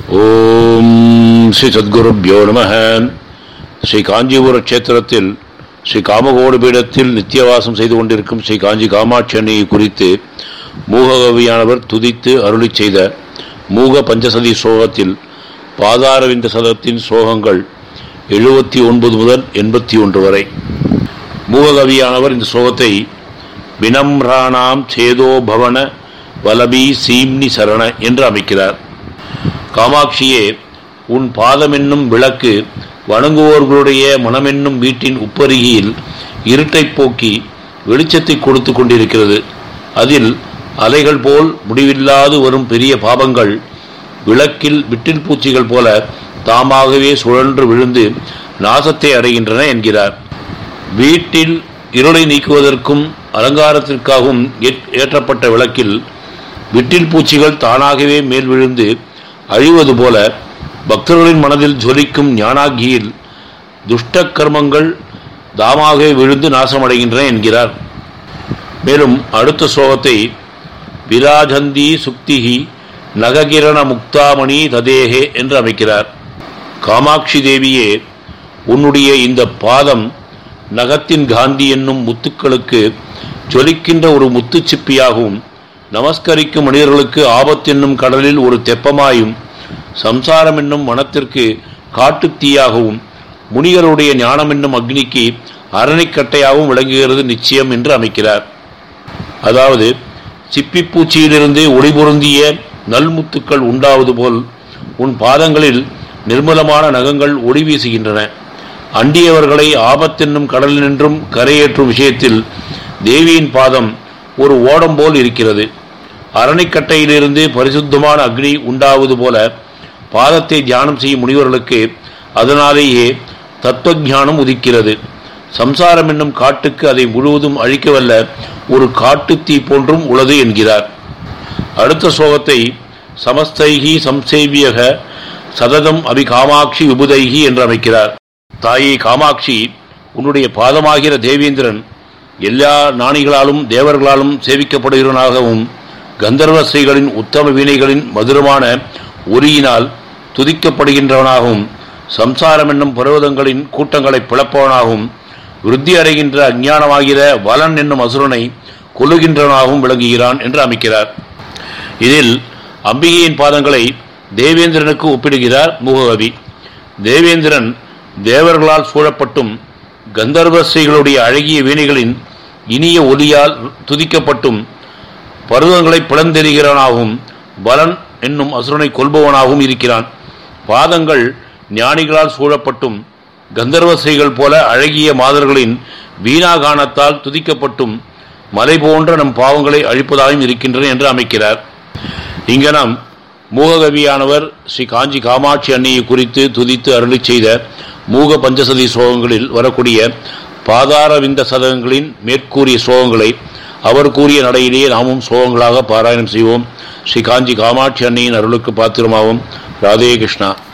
ஓம் ஸ்ரீ சத்குருப்யோ நம ஸ்ரீ காஞ்சிபுர கஷேத்திரத்தில் ஸ்ரீ காமகோடு பீடத்தில் நித்தியவாசம் செய்து கொண்டிருக்கும் ஸ்ரீ காஞ்சி காமாட்சி அன்னையை குறித்து மூககவியானவர் துதித்து அருளிச் செய்த மூக பஞ்சசதி சோகத்தில் பாதாரவிந்த சதத்தின் சோகங்கள் எழுபத்தி ஒன்பது முதல் எண்பத்தி ஒன்று வரை மூககவியானவர் இந்த சோகத்தை வினம்ராணாம் சேதோ பவன வலபி சீம்னி சரண என்று அமைக்கிறார் காமாட்சியே உன் பாதமென்னும் விளக்கு வணங்குவோர்களுடைய மனமென்னும் வீட்டின் உப்பருகியில் இருட்டைப் போக்கி வெளிச்சத்தை கொடுத்து கொண்டிருக்கிறது அதில் அலைகள் போல் முடிவில்லாது வரும் பெரிய பாபங்கள் விளக்கில் விட்டில் பூச்சிகள் போல தாமாகவே சுழன்று விழுந்து நாசத்தை அடைகின்றன என்கிறார் வீட்டில் இருளை நீக்குவதற்கும் அலங்காரத்திற்காகவும் ஏற்றப்பட்ட விளக்கில் விட்டில் பூச்சிகள் தானாகவே மேல் விழுந்து அழிவது போல பக்தர்களின் மனதில் ஜொலிக்கும் ஞானாகியில் துஷ்ட கர்மங்கள் தாமாகவே விழுந்து நாசமடைகின்றன என்கிறார் மேலும் அடுத்த ஸ்லோகத்தை விராஜந்தி சுக்திகி நககிரண முக்தாமணி ததேகே என்று அமைக்கிறார் காமாட்சி தேவியே உன்னுடைய இந்த பாதம் நகத்தின் காந்தி என்னும் முத்துக்களுக்கு ஜொலிக்கின்ற ஒரு முத்துச்சிப்பியாகவும் நமஸ்கரிக்கும் மனிதர்களுக்கு ஆபத்தென்னும் கடலில் ஒரு தெப்பமாயும் சம்சாரம் என்னும் மனத்திற்கு காட்டுத்தீயாகவும் முனிகளுடைய ஞானம் என்னும் அக்னிக்கு அரணிக்கட்டையாகவும் விளங்குகிறது நிச்சயம் என்று அமைக்கிறார் அதாவது சிப்பிப்பூச்சியிலிருந்து ஒளிபொருந்திய நல்முத்துக்கள் உண்டாவது போல் உன் பாதங்களில் நிர்மலமான நகங்கள் ஒளி வீசுகின்றன அண்டியவர்களை ஆபத்தென்னும் கடலினின்றும் கரையேற்றும் விஷயத்தில் தேவியின் பாதம் ஒரு ஓடம் போல் இருக்கிறது அரணிக்கட்டையிலிருந்து பரிசுத்தமான அக்னி உண்டாவது போல பாதத்தை தியானம் செய்யும் முனிவர்களுக்கு அதனாலேயே தத்துவஞானம் உதிக்கிறது சம்சாரம் என்னும் காட்டுக்கு அதை முழுவதும் அழிக்கவல்ல ஒரு காட்டுத்தீ போன்றும் உள்ளது என்கிறார் அடுத்த ஸ்லோகத்தை சமஸ்தைகி சம்சேவியக சததம் அபி காமாட்சி விபுதைகி என்று அமைக்கிறார் தாயே காமாட்சி உன்னுடைய பாதமாகிற தேவேந்திரன் எல்லா நாணிகளாலும் தேவர்களாலும் சேவிக்கப்படுகிறவனாகவும் கந்தர்வ ஸ்ரீகளின் உத்தம வீணைகளின் மதுரமான ஒரியினால் துதிக்கப்படுகின்றவனாகவும் சம்சாரம் என்னும் பர்வதங்களின் கூட்டங்களை பிளப்பவனாகவும் விருத்தி அடைகின்ற அஞ்ஞானமாகிற வலன் என்னும் அசுரனை கொல்லுகின்றவனாகவும் விளங்குகிறான் என்று அமைக்கிறார் இதில் அம்பிகையின் பாதங்களை தேவேந்திரனுக்கு ஒப்பிடுகிறார் மூககவி தேவேந்திரன் தேவர்களால் சூழப்பட்டும் கந்தர்வ ஸ்ரீகளுடைய அழகிய வீணைகளின் இனிய ஒலியால் துதிக்கப்பட்டும் பருவங்களை பிளந்தெறிகிறவனாகவும் பலன் என்னும் அசுரனை கொல்பவனாகவும் இருக்கிறான் பாதங்கள் ஞானிகளால் சூழப்பட்டும் கந்தர்வசைகள் போல அழகிய மாதர்களின் வீணாகானத்தால் துதிக்கப்பட்டும் மலை போன்ற நம் பாவங்களை அழிப்பதாகவும் இருக்கின்றன என்று அமைக்கிறார் இங்க நாம் மூககவியானவர் ஸ்ரீ காஞ்சி காமாட்சி அன்னையை குறித்து துதித்து அருளி செய்த மூக பஞ்சசதி சோகங்களில் வரக்கூடிய பாதார விந்த சதகங்களின் மேற்கூறிய சோகங்களை அவர் கூறிய நடையிலேயே நாமும் சோகங்களாக பாராயணம் செய்வோம் ஸ்ரீ காஞ்சி காமாட்சி அன்னையின் அருளுக்கு பாத்திரமாகும் ராதே கிருஷ்ணா